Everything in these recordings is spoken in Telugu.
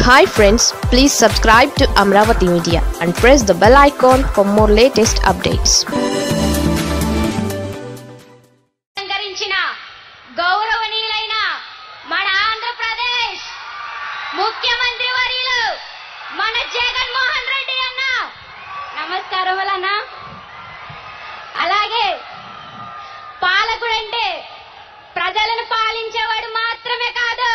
hi friends please subscribe to Amaravati media and press the bell icon for more latest updates అలంకరించిన గౌరవనీయులైన మన ఆంధ్రప్రదేశ్ ముఖ్యమంత్రి వర్యులు మన జగన్మోహన్ రెడ్డి అన్న నమస్కారం అన్న అలాగే పాలకుడంటే ప్రజలను పాలించేవాడు మాత్రమే కాదు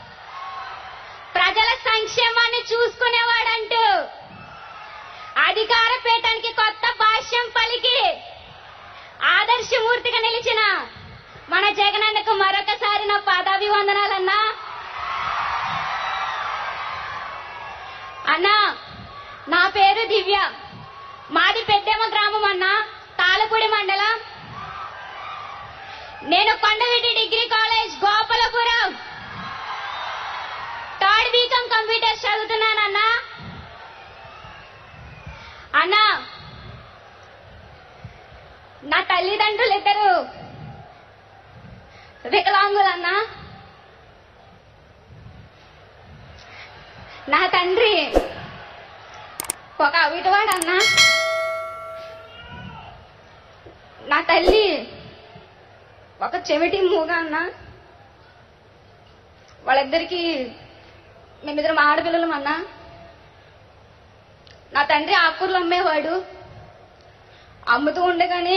ప్రజల సంక్షేమాన్ని చూసుకునేవాడంటూ అధికార పీఠానికి కొత్త భాష్యం పలికి ఆదర్శమూర్తిగా నిలిచిన మన జగనన్నకు మరొకసారి నా పాదాభివందనాలన్నా అన్నా నా పేరు దివ్య మాది పెద్దెమ్మ గ్రామం అన్నా తాళపూడి మండలం నేను Kondaveeti degree college Gopalapuram third BCom computers చదువుతున్నానన్నా అన్నా నా తల్లిదండ్రులు ఇద్దరు వికలాంగులన్నా నా తండ్రి ఒక అవిటవాడన్నా నా తల్లి ఒక చెవిటి మూగ అన్న వాళ్ళిద్దరికి మేమిద్దరం ఆడపిల్లలం అన్నా నా తండ్రి ఆకుకూరలు అమ్మేవాడు అమ్ముతూ ఉండగానే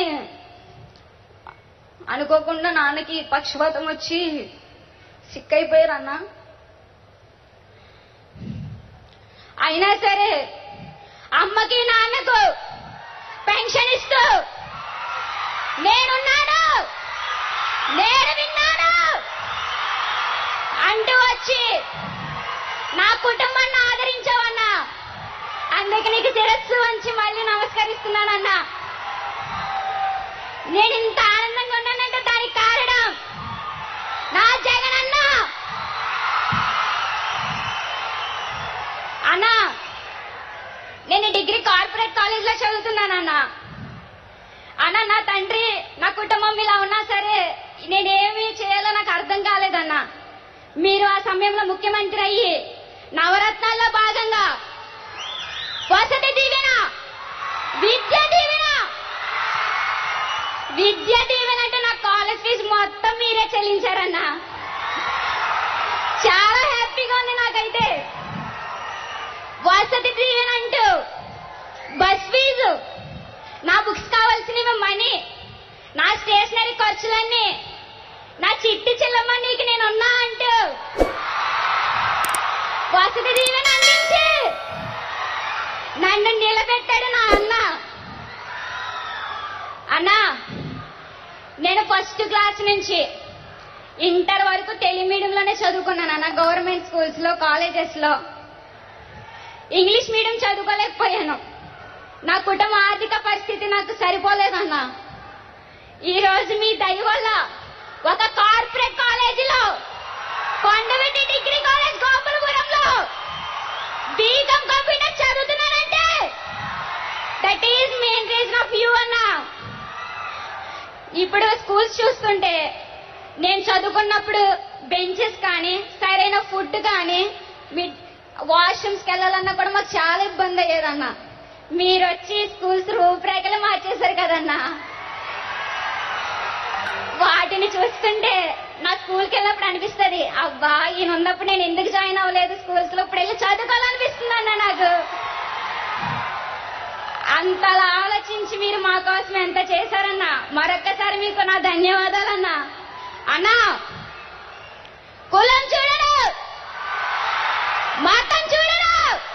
అనుకోకుండా నాన్నకి పక్షపాతం వచ్చి సిక్ అయిపోయారు అన్న అయినా సరే అమ్మకి నాన్నకు పెన్షన్ ఇస్తూ నేనున్నాను నేను విన్నాను అంటూ వచ్చి నా కుటుంబాన్ని ఆదరించావన్నా అందుకే నీకు శిరస్సు వంచి మళ్ళీ నమస్కరిస్తున్నానన్నా నేను ఇంత ఆనందంగా ఉన్నానంటే దానికి కారణం నా జగనన్న అన్నా నేను డిగ్రీ కార్పొరేట్ కాలేజ్ లో చదువుతున్నానన్నా అన్న నా తండ్రి నా కుటుంబం ఇలా ఉన్నా సరే నేనేమి చేయాలో నాకు అర్థం కాలేదన్నా మీరు ఆ సమయంలో ముఖ్యమంత్రి అయ్యి నవరత్నాల్లో భాగంగా వసతి దీవెన విద్య దీవెన విద్య దీవెన అంటే నా కాలేజ్ ఫీజు మొత్తం మీరే చెల్లించారన్నా చాలా హ్యాపీగా ఉంది నాకైతే వసతి దీవెన అంటూ బస్ ఫీజు నా బుక్స్ కావాల్సినవి మనీ నా స్టేషనరీ ఖర్చులన్నీ నా చిట్టి చెల్లమ్మ నీకు నేను ఉన్నా అంటూ వసతి దీవెన అందించి నన్ను నిలబెట్టాడు నా అన్న అన్నా నేను ఫస్ట్ క్లాస్ నుంచి ఇంటర్ వరకు తెలుగు మీడియంలోనే చదువుకున్నాను అన్న గవర్నమెంట్ స్కూల్స్ లో కాలేజెస్ లో ఇంగ్లీష్ మీడియం చదువుకోలేకపోయాను నా కుటుంబ ఆర్థిక పరిస్థితి నాకు సరిపోలేదన్నా ఈ రోజు మీ దయ వల్ల ఒక కార్పొరేట్ కాలేజీలో కొండవెట్టి డిగ్రీ కాలేజ్ గోపాలపురంలో బీకాం కంప్యూటర్ చదువుతున్నానంటే that is main reason of you అన్నా ఇప్పుడు స్కూల్స్ చూస్తుంటే నేను చదువుకున్నప్పుడు బెంచెస్ కానీ సరైన ఫుడ్ కానీ వాష్రూమ్స్కి వెళ్ళాలన్నా కూడా మాకు చాలా ఇబ్బంది అయ్యేదన్నా మీరు వచ్చి స్కూల్స్ రూపురేఖలు మార్చేశారు కదన్నా వాటిని చూస్తుంటే నా స్కూల్కి వెళ్ళినప్పుడు అనిపిస్తుంది అబ్బా ఈయన ఉన్నప్పుడు నేను ఎందుకు జాయిన్ అవ్వలేదు స్కూల్స్ లో ఇప్పుడు వెళ్ళి చదువుకోవాలనిపిస్తుంది అన్న నాకు అంతలా ఆలోచించి మీరు మా కోసం ఎంత చేశారన్నా మరొక్కసారి మీకు నా ధన్యవాదాలన్నా అన్నా కులం చూడడు మతం చూడడు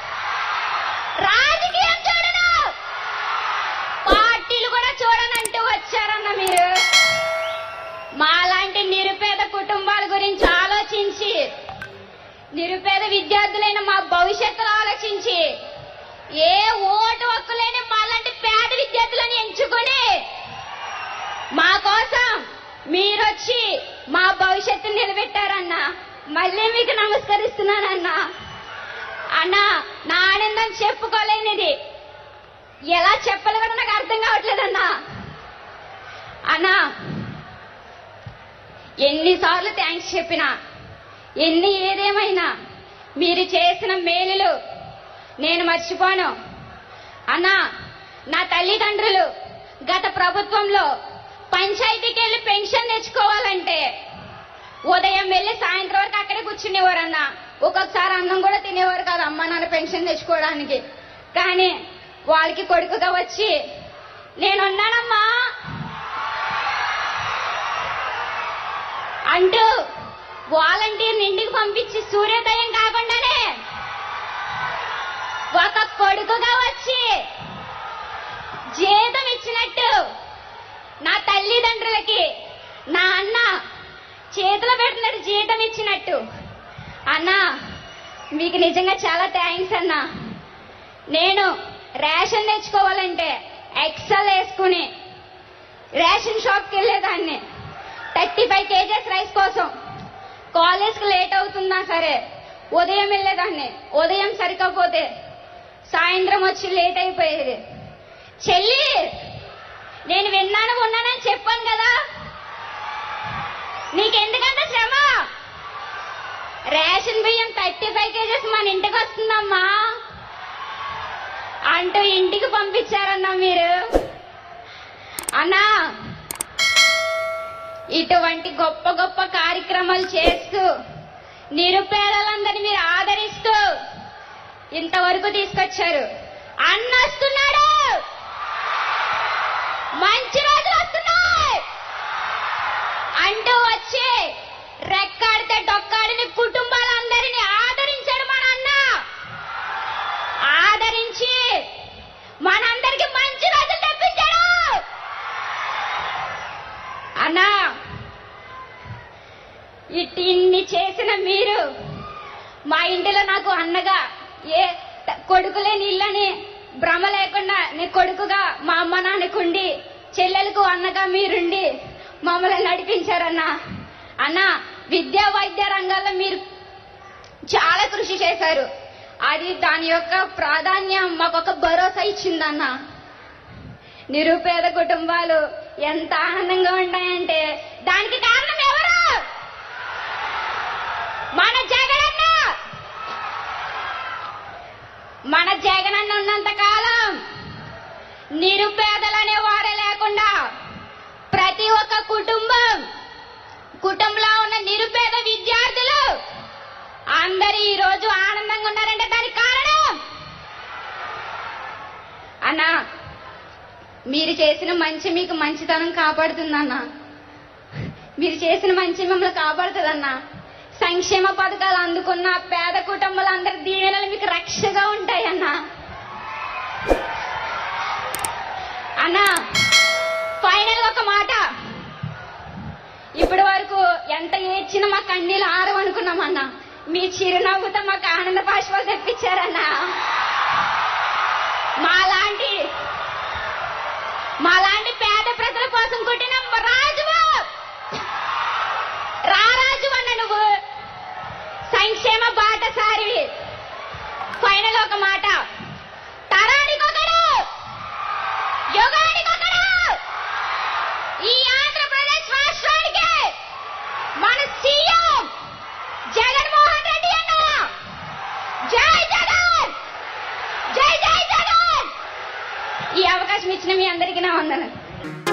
రాజకీయం చూడడు పార్టీలు కూడా చూడనంటూ వచ్చారన్న మీరు మాలాంటి నిరుపేద కుటుంబాల గురించి ఆలోచించి నిరుపేద విద్యార్థులైన మా భవిష్యత్తులో ఆలోచించి ఏ ఓటు హక్కు లేని మాలాంటి పేద విద్యార్థులను ఎంచుకొని మా కోసం మీరొచ్చి మా భవిష్యత్తు నిలబెట్టారన్నా మళ్ళీ మీకు నమస్కరిస్తున్నానన్నా అన్నా నా ఆనందం చెప్పుకోలేనిది ఎలా చెప్పాలో కూడా నాకు అర్థం కావట్లేదన్నా అన్నా ఎన్నిసార్లు థ్యాంక్స్ చెప్పినా ఎన్ని ఏదేమైనా మీరు చేసిన మేలులు నేను మర్చిపోను అన్నా నా తల్లిదండ్రులు గత ప్రభుత్వంలో పంచాయతీకి వెళ్ళి పెన్షన్ తెచ్చుకోవాలంటే ఉదయం వెళ్ళి సాయంత్రం వరకు అక్కడే కూర్చునేవారు అన్న ఒక్కొక్కసారి అన్నం కూడా తినేవారు కాదు అమ్మ నాన్న పెన్షన్ తెచ్చుకోవడానికి కానీ వాళ్ళకి కొడుకుగా వచ్చి నేనున్నానమ్మా అంటూ వాలంటీర్ని ఇంటికి పంపించి సూర్యోదయం కాకుండానే ఒక కొడుకుగా వచ్చి జీతం ఇచ్చినట్టు నా తల్లిదండ్రులకి నా అన్న చేతిలో పెట్టినట్టు జీతం ఇచ్చినట్టు అన్న మీకు నిజంగా చాలా థ్యాంక్స్ అన్న నేను రేషన్ తెచ్చుకోవాలంటే ఎక్సెల్ వేసుకుని రేషన్ షాప్కి వెళ్ళేదాన్ని థర్టీ ఫైవ్ కేజెస్ రైస్ కోసం కాలేజ్కి లేట్ అవుతున్నా సరే ఉదయం వెళ్ళేదాన్ని ఉదయం సరికపోతే సాయంత్రం వచ్చి లేట్ అయిపోయేది చెల్లి నేను విన్నాను ఉన్నానని చెప్పాను కదా నీకెందుకంత శ్రమ రేషన్ బియ్యం థర్టీ ఫైవ్ కేజెస్ మన ఇంటికి వస్తుందమ్మా అంటూ ఇంటికి పంపించారన్నా మీరు అన్నా ఇటువంటి గొప్ప గొప్ప కార్యక్రమాలు చేస్తూ నిరుపేదలందరినీ మీరు ఆదరిస్తూ ఇంతవరకు తీసుకొచ్చారు అన్న వస్తున్నాడు మంచి రోజులు వస్తున్నాయి అంటూ వచ్చి రెక్కాడితే డొక్కాడిని కుటుంబాలందరినీ ఆదరించాడు మన అన్న ఆదరించి మనందరికి మంచి రోజులు తెప్పించాడు అన్నా ఇట్టి ఇన్ని చేసిన మీరు మా ఇంటిలో నాకు అన్నగా ఏ త- కొడుకు లేని ఇల్లని భ్రమ లేకుండా నీ కొడుకుగా మా అమ్మ నాన్నకుండి చెల్లెలకు అన్నగా మీరుండి మమ్మల్ని నడిపించారన్నా అన్న విద్యా వైద్య రంగాల్లో మీరు చాలా కృషి చేశారు అది దాని యొక్క ప్రాధాన్యం మాకొక భరోసా ఇచ్చిందన్న నిరుపేద కుటుంబాలు ఎంత ఆనందంగా ఉంటాయంటే దానికి కారణం ఎవరు మన జగనన్న మన జగనన్న ఉన్నంత కాలం నిరుపేదలనే వారే లేకుండా ప్రతి ఒక్క కుటుంబం కుటుంబంలో ఉన్న నిరుపేద విద్యార్థులు అందరూ ఈ రోజు ఆనందంగా ఉన్నారంటే దానికి కారణం అన్నా మీరు చేసిన మంచి మీకు మంచితనం కాపాడుతుందన్న మీరు చేసిన మంచి మిమ్మల్ని కాపాడుతుందన్న సంక్షేమ పథకాలు అందుకున్న పేద కుటుంబాలందరి దీవెనలు మీకు రక్షగా ఉంటాయన్న అన్న ఫైనల్ ఒక మాట ఇప్పటి వరకు ఎంత ఏడ్చినా మా కన్నీళ్ళు ఆరవనుకున్నామన్నా మీ చిరునవ్వుతో మాకు ఆనంద బాష్పాలు తెప్పించారన్నా మాలాంటి మాలాంటి పేద ప్రజల కోసం కొట్టిన రాజువు రారాజు అన్న నువ్వు సంక్షేమ బాటసారివి ఫైనల్ ఒక మాట తరానికొకడు యుగానికొకడు ఈ ఆంధ్రప్రదేశ్ రాష్ట్రానికి మన సీఎం జగన్మోహన్ రెడ్డి అన్న జై జగన్ జై జై జగన్ ఈ అవకాశం ఇచ్చిన మీ అందరికీ నా వందనం